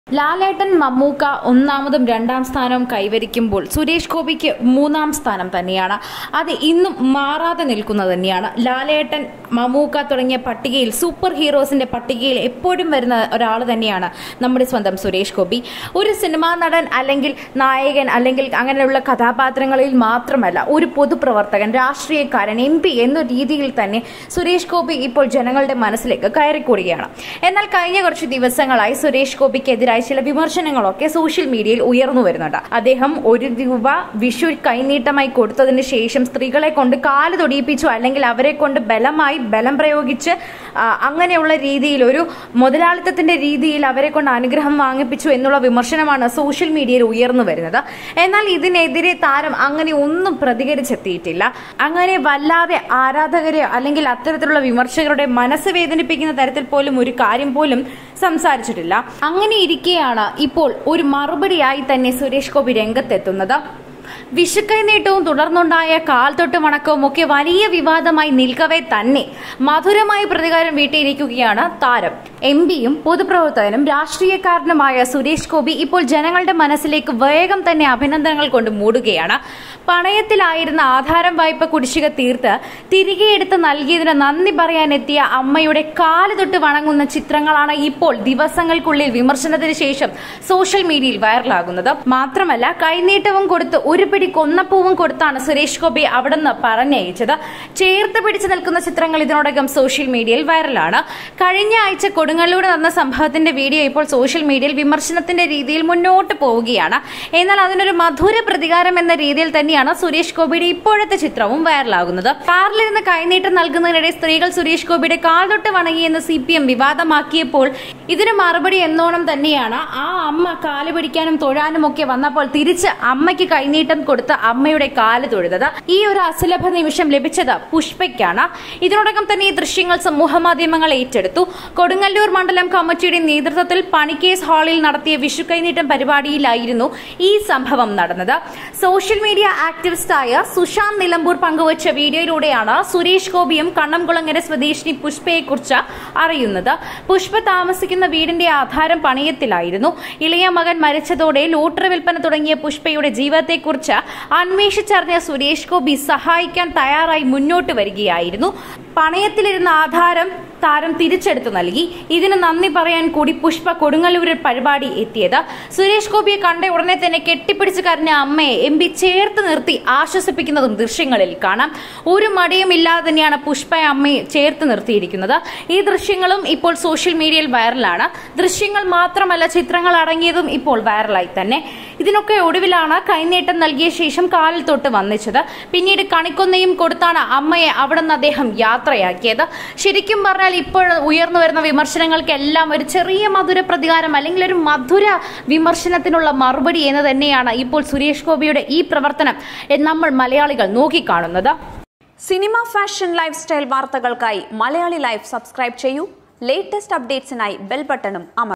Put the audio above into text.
ലാലേട്ടൻ മമ്മൂക്ക ഒന്നാമതും രണ്ടാം സ്ഥാനവും കൈവരിക്കുമ്പോൾ സുരേഷ് ഗോപിക്ക് മൂന്നാം സ്ഥാനം തന്നെയാണ് അത് ഇന്നും മാറാതെ നിൽക്കുന്നത് തന്നെയാണ് ലാലേട്ടൻ മമ്മൂക്ക തുടങ്ങിയ പട്ടികയിൽ സൂപ്പർ ഹീറോസിന്റെ പട്ടികയിൽ എപ്പോഴും വരുന്ന ഒരാൾ തന്നെയാണ് നമ്മുടെ സ്വന്തം സുരേഷ് ഗോപി ഒരു സിനിമാ നടൻ അല്ലെങ്കിൽ നായകൻ അല്ലെങ്കിൽ അങ്ങനെയുള്ള കഥാപാത്രങ്ങളിൽ മാത്രമല്ല ഒരു പൊതുപ്രവർത്തകൻ രാഷ്ട്രീയക്കാരൻ എം പി എന്ന രീതിയിൽ തന്നെ സുരേഷ് ഗോപി ഇപ്പോൾ ജനങ്ങളുടെ മനസ്സിലേക്ക് കയറിക്കൂടുകയാണ് എന്നാൽ കഴിഞ്ഞ കുറച്ച് ദിവസങ്ങളായി സുരേഷ് ഗോപിക്കെതിരായി ചില വിമർശനങ്ങളൊക്കെ സോഷ്യൽ മീഡിയയിൽ ഉയർന്നു വരുന്നുണ്ട് അദ്ദേഹം ഒരു രൂപ വിഷു കൈനീട്ടമായി കൊടുത്തതിന് ശേഷം സ്ത്രീകളെ കൊണ്ട് കാല് തൊടിയിപ്പിച്ചു അല്ലെങ്കിൽ അവരെ കൊണ്ട് ബലമായി ബലം പ്രയോഗിച്ച് ആ, അങ്ങനെയുള്ള രീതിയിൽ ഒരു മുതലാളിത്തത്തിന്റെ രീതിയിൽ അവരെ കൊണ്ട് അനുഗ്രഹം വാങ്ങിപ്പിച്ചു എന്നുള്ള വിമർശനമാണ് സോഷ്യൽ മീഡിയയിൽ ഉയർന്നു വരുന്നത് എന്നാൽ ഇതിനെതിരെ താരം അങ്ങനെ ഒന്നും പ്രതികരിച്ചെത്തിയിട്ടില്ല അങ്ങനെ വല്ലാതെ ആരാധകരെ അല്ലെങ്കിൽ അത്തരത്തിലുള്ള വിമർശകരുടെ മനസ്സ് വേദനിപ്പിക്കുന്ന തരത്തിൽ പോലും ഒരു കാര്യം പോലും സംസാരിച്ചിട്ടില്ല അങ്ങനെ ഇരിക്കെയാണ് ഇപ്പോൾ ഒരു മറുപടിയായി തന്നെ സുരേഷ് ഗോപി രംഗത്തെത്തുന്നത് വിഷുക്കൈ നീട്ടവും തുടർന്നുണ്ടായ കാൽ തൊട്ട് മണക്കവും ഒക്കെ വലിയ വിവാദമായി നിൽക്കവേ തന്നെ മധുരമായി പ്രതികാരം വീട്ടിയിരിക്കുകയാണ് താരം എം പിയും പൊതുപ്രവർത്തകനും രാഷ്ട്രീയക്കാരനുമായ സുരേഷ് ഗോപി ഇപ്പോൾ ജനങ്ങളുടെ മനസ്സിലേക്ക് വേഗം തന്നെ അഭിനന്ദനങ്ങൾ കൊണ്ട് മൂടുകയാണ് പണയത്തിലായിരുന്ന ആധാരം വായ്പ കുടിശ്ശിക തീർത്ത് തിരികെ എടുത്ത് നൽകിയതിന് നന്ദി പറയാനെത്തിയ അമ്മയുടെ കാല് തൊട്ട് വണങ്ങുന്ന ചിത്രങ്ങളാണ് ഇപ്പോൾ ദിവസങ്ങൾക്കുള്ളിൽ വിമർശനത്തിന് ശേഷം സോഷ്യൽ മീഡിയയിൽ വൈറലാകുന്നത് മാത്രമല്ല കൈനീട്ടവും കൊടുത്ത് ഒരു പിടി കൊന്നപ്പൂവും കൊടുത്താണ് സുരേഷ് ഗോപി അവിടെ നിന്ന് പറഞ്ഞയച്ചത് ചേർത്ത് പിടിച്ചു നിൽക്കുന്ന ചിത്രങ്ങൾ ഇതിനോടകം സോഷ്യൽ മീഡിയയിൽ വൈറലാണ് കഴിഞ്ഞ ആഴ്ച കൊടുങ്ങല്ലൂർ നടന്ന സംഭവത്തിന്റെ വീഡിയോ ഇപ്പോൾ സോഷ്യൽ മീഡിയയിൽ വിമർശനത്തിന്റെ രീതിയിൽ മുന്നോട്ട് പോവുകയാണ് എന്നാൽ അതിനൊരു മധുര പ്രതികാരം എന്ന രീതിയിൽ തന്നെയാണ് സുരേഷ് ഗോപിയുടെ ഇപ്പോഴത്തെ ചിത്രവും വൈറലാകുന്നത് കാറിലിരുന്ന് കൈനീട്ടം നൽകുന്നതിനിടെ സ്ത്രീകൾ സുരേഷ് ഗോപിയുടെ കാൽ തൊട്ട് വണങ്ങിയെന്ന് സി പി എം വിവാദമാക്കിയപ്പോൾ ഇതിന് മറുപടി എന്നോണം തന്നെയാണ് ആ അമ്മ കാല് പിടിക്കാനും തൊഴാനും ഒക്കെ വന്നപ്പോൾ തിരിച്ച് അമ്മയ്ക്ക് കൈനീട്ടം കൊടുത്ത് അമ്മയുടെ കാല് തൊഴുതത് ഈ ഒരു അസുലഭ നിമിഷം ലഭിച്ചത് പുഷ്പയ്ക്കാണ് ഇതിനോടകം തന്നെ ഈ ദൃശ്യങ്ങൾ സമൂഹ മാധ്യമങ്ങൾ ഏറ്റെടുത്തു കൊടുങ്ങല്ലൂർ മണ്ഡലം കമ്മിറ്റിയുടെ നേതൃത്വത്തിൽ പണിക്കേസ് ഹാളിൽ നടത്തിയ വിഷു കൈനീട്ടം പരിപാടിയിലായിരുന്നു ഈ സംഭവം നടന്നത് സോഷ്യൽ മീഡിയ ആക്ടിവിസ്റ്റായ സുശാന്ത് നിലമ്പൂർ പങ്കുവച്ച വീഡിയോയിലൂടെയാണ് സുരേഷ് ഗോപിയും കണ്ണംകുളങ്ങര സ്വദേശിനി പുഷ്പയെക്കുറിച്ച് അറിയുന്നത് പുഷ്പ താമസിക്കുന്ന വീടിന്റെ ആധാരം പണയത്തിലായിരുന്നു ഇളയ മകൻ മരിച്ചതോടെ ലോട്ടറി വിൽപ്പന തുടങ്ങിയ പുഷ്പയുടെ ജീവിതത്തെക്കുറിച്ച് അന്വേഷിച്ചറിഞ്ഞ സുരേഷ് ഗോപി സഹായിക്കാൻ തയ്യാറായി മുന്നോട്ട് വരികയായിരുന്നു പണയത്തിലിരുന്ന ആധാരം താരം തിരിച്ചെടുത്തു നൽകി ഇതിന് നന്ദി പറയാൻ കൂടി പുഷ്പ കൊടുങ്ങല്ലൂരിൽ പരിപാടി എത്തിയത് സുരേഷ് ഗോപിയെ കണ്ട ഉടനെ തന്നെ കെട്ടിപ്പിടിച്ച് കരഞ്ഞ അമ്മയെ എം പി ചേർത്ത് നിർത്തി ആശ്വസിപ്പിക്കുന്നതും ദൃശ്യങ്ങളിൽ കാണാം ഒരു മടിയും ഇല്ലാതെ തന്നെയാണ് പുഷ്പ അമ്മയെ ചേർത്ത് നിർത്തിയിരിക്കുന്നത് ഈ ദൃശ്യങ്ങളും ഇപ്പോൾ സോഷ്യൽ മീഡിയയിൽ വൈറലാണ് ദൃശ്യങ്ങൾ മാത്രമല്ല ചിത്രങ്ങൾ അടങ്ങിയതും ഇപ്പോൾ വൈറലായി തന്നെ ഇതിനൊക്കെ ഒടുവിലാണ് കൈനീട്ടം നൽകിയ ശേഷം കാലിൽ തൊട്ട് വന്നിച്ചത് പിന്നീട് കണിക്കൊന്നയും കൊടുത്താണ് അമ്മയെ അവിടെ നിന്ന് അദ്ദേഹം യാത്രയാക്കിയത് ശരിക്കും പറഞ്ഞാൽ ഇപ്പോൾ ഉയർന്നു വരുന്ന വിമർശനങ്ങൾക്കെല്ലാം ഒരു ചെറിയ മധുര പ്രതികാരം അല്ലെങ്കിൽ ഒരു മധുര വിമർശനത്തിനുള്ള മറുപടി എന്ന് തന്നെയാണ് ഇപ്പോൾ സുരേഷ് ഗോപിയുടെ ഈ പ്രവർത്തനം നമ്മൾ മലയാളികൾ നോക്കിക്കാണുന്നത് സിനിമ ഫാഷൻ ലൈഫ് സ്റ്റൈൽ വാർത്തകൾക്കായി മലയാളി ലൈഫ് സബ്സ്ക്രൈബ് ചെയ്യൂ ലേറ്റസ്റ്റ് അപ്ഡേറ്റ്സിനായി ബെൽ ബട്ടണും അമർ